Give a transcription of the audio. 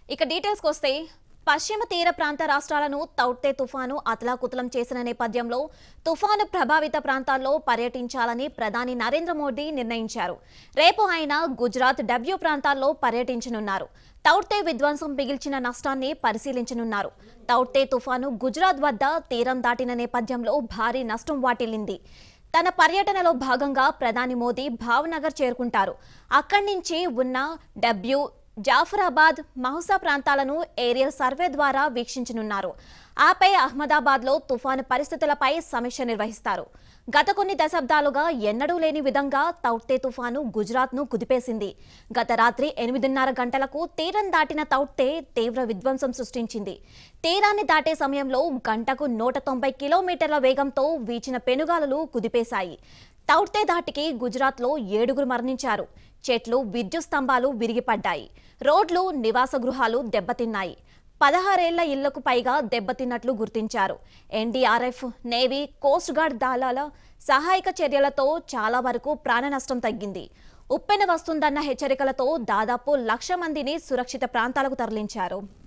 ఇక డీటెయిల్స్కి వస్తే పశ్చిమ తీర ప్రాంత రాష్ట్రాలను తౌట్తే తుఫాను అతలాకుతలం చేసిన నేపథ్యంలో తుఫాను ప్రభావిత ప్రాంతాల్లో పర్యటించాలని ప్రధాని నరేంద్ర మోడీ నిర్ణయించారు రేపు ఆయన గుజరాత్ డబ్ల్యూ ప్రాంతాల్లో పర్యటించనున్నారు తౌట్తే విధ్వంసం మిగిల్చిన నష్టాన్ని పరిశీలించనున్నారు తౌట్తే తుఫాను గుజరాత్ వద్ద తీరం దాటిన నేపథ్యంలో భారీ నష్టం వాటిల్లింది తన పర్యటనలో భాగంగా ప్రధాని మోదీ భావనగర్ చేరుకుంటారు అక్కడి నుంచి ఉన్న డబ్ల్యూ జాఫరాబాద్ మహుసా ప్రాంతాలను ఏరియల్ సర్వే ద్వారా వీక్షించనున్నారు ఆపై అహ్మదాబాద్లో తుఫాను పరిస్థితులపై సమీక్ష నిర్వహిస్తారు గత కొన్ని దశాబ్దాలుగా ఎన్నడూ లేని విధంగా తౌట్తే తుఫాను గుజరాత్ను కుదిపేసింది గత రాత్రి ఎనిమిదిన్నర గంటలకు తీరం దాటిన తౌట్తే తీవ్ర విధ్వంసం సృష్టించింది తీరాన్ని దాటే సమయంలో గంటకు నూట తొంభై కిలోమీటర్ల వేగంతో వీచిన పెనుగాలులు కుదిపేశాయి తౌట్తే దాటికి గుజరాత్లో ఏడుగురు మరణించారు చెట్లు విద్యుత్ స్తంభాలు విరిగిపడ్డాయి రోడ్లు నివాస గృహాలు దెబ్బతిన్నాయి పదహారేళ్ల ఇళ్లకు పైగా దెబ్బతిన్నట్లు గుర్తించారు ఎన్డీఆర్ఎఫ్ నేవీ కోస్ట్ గార్డ్ దళాల సహాయక చర్యలతో చాలా వరకు ప్రాణ నష్టం తగ్గింది ఉప్పెన వస్తుందన్న హెచ్చరికలతో దాదాపు లక్ష మందిని సురక్షిత ప్రాంతాలకు తరలించారు